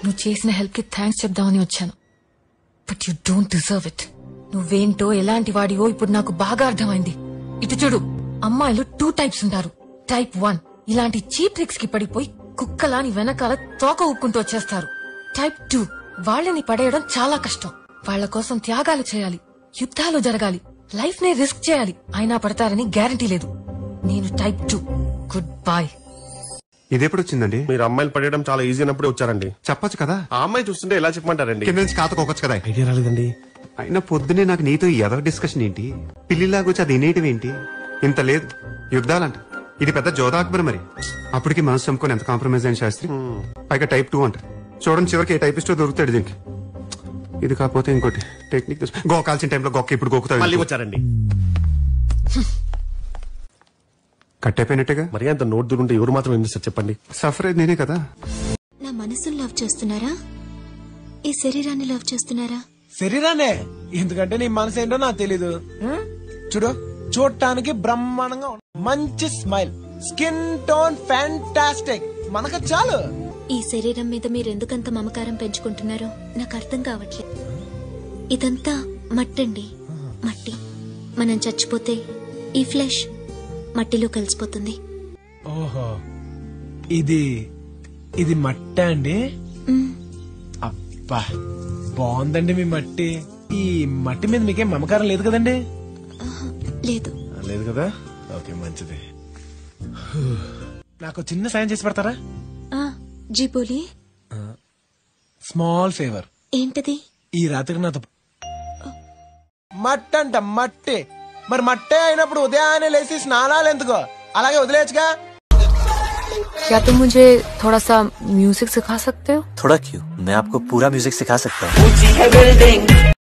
నువ్వు చేసిన హెల్ప్ కి థ్యాంక్స్ చెప్దామని వచ్చాను but you don't deserve it నువ్వేంటో ఎలాంటి వాడివో ఇప్పుడు నాకు బాగా అర్థమైంది ఇటు చూడు అమ్మాయిలు టూ టైప్స్ ఉంటారు టైప్ వన్ ఇలాంటి చీప్ ట్రిక్స్ కి పడిపోయి కుక్కలాని వెనకాల తోక ఊక్కుంటూ వచ్చేస్తారు టైప్ టూ వాళ్ళని పడేయడం చాలా కష్టం వాళ్ళ కోసం త్యాగాలు చేయాలి యుద్ధాలు జరగాలి లైఫ్ ని రిస్క్ చేయాలి అయినా పడతారని గ్యారంటీ లేదు నేను టైప్ టూ గుడ్ బాయ్ ఇదెప్పుడు వచ్చిందండి మీరు అమ్మాయిలు పడేయడం చాలా ఈజీ అయినప్పుడే వచ్చారండి చెప్పొచ్చు కదా ఆ అమ్మాయి చూస్తుంటే ఎలా చెప్పమంటారండి కింద నుంచి కాతకోవచ్చు కదా ఐడియా రాలేదండి అయినా పొద్దునే నాకు నీతో ఎదో డిస్కషన్ ఏంటి పిల్లిలాగొచ్చి అది వినేయటం ఏంటి ఇంత లేదు యుద్ధాలంట ఇది పెద్ద జోధా అక్బర్ మరి అప్పటికి మనసు చంపుకొని ఎంత కాంప్రమైజ్ అయిన శాస్త్రి పైగా టైప్ టూ అంట చూడండి చివరికి ఏ టైపిస్టో దొరుకుతాడు దీనికి ఇది కాకపోతే ఇంకోటి టెక్నిక్ గోకాల్సిన టైంలో గొక్క ఇప్పుడు మళ్ళీ గోకుతాడు వచ్చారండి కట్ అయిపోయినట్టుగా మరి అంత నోట్ దూరుంటే ఎవరు మాత్రం ఎందుకు సార్ చెప్పండి సఫర్ అయ్యేది నేనే కదా నా మనసును లవ్ చేస్తున్నారా ఈ శరీరాన్ని లవ్ చేస్తున్నారా శరీరానే ఎందుకంటే నీ మనసు ఏంటో నాకు తెలీదు చూడు చూడటానికి బ్రహ్మాండంగా ఉంది. మంచి స్మైల్ స్కిన్ టోన్ ఫ్యాంటాస్టిక్ మనకు చాలు ఈ శరీరం మీద మీరు ఎందుకంత మమకారం పెంచుకుంటున్నారో నాకు అర్థం కావట్లేదు ఇదంతా మట్టండి మట్టి మనం చచ్చిపోతే ఈ ఫ్లెష్ మట్టిలో కలిసిపోతుంది ఓహో ఇది ఇది మట్ట అండి మ్, అబ్బా బాగుందండి మీ మట్టి ఈ మట్టి మీద మీకేం మమకారం లేదు కదండి ఆహా, లేదు లేదు కదా ఓకే మంచిది నాకు చిన్న సాయం చేసి పెడతారా ఆ, జీ బోలి స్మాల్ ఫేవర్ ఏంటది ఈ రాత్రికి నాతో మట్టి అంట మట్టి మరి మట్టే అయినప్పుడు ఉదయాన్నే లేచి స్నానాలు ఎందుకో అలాగే వదిలేయచ్చుగా क्या तुम मुझे थोड़ा सा म्यूजिक सिखा सकते हो थोड़ा क्यों मैं आपको पूरा म्यूजिक सिखा सकता हूँ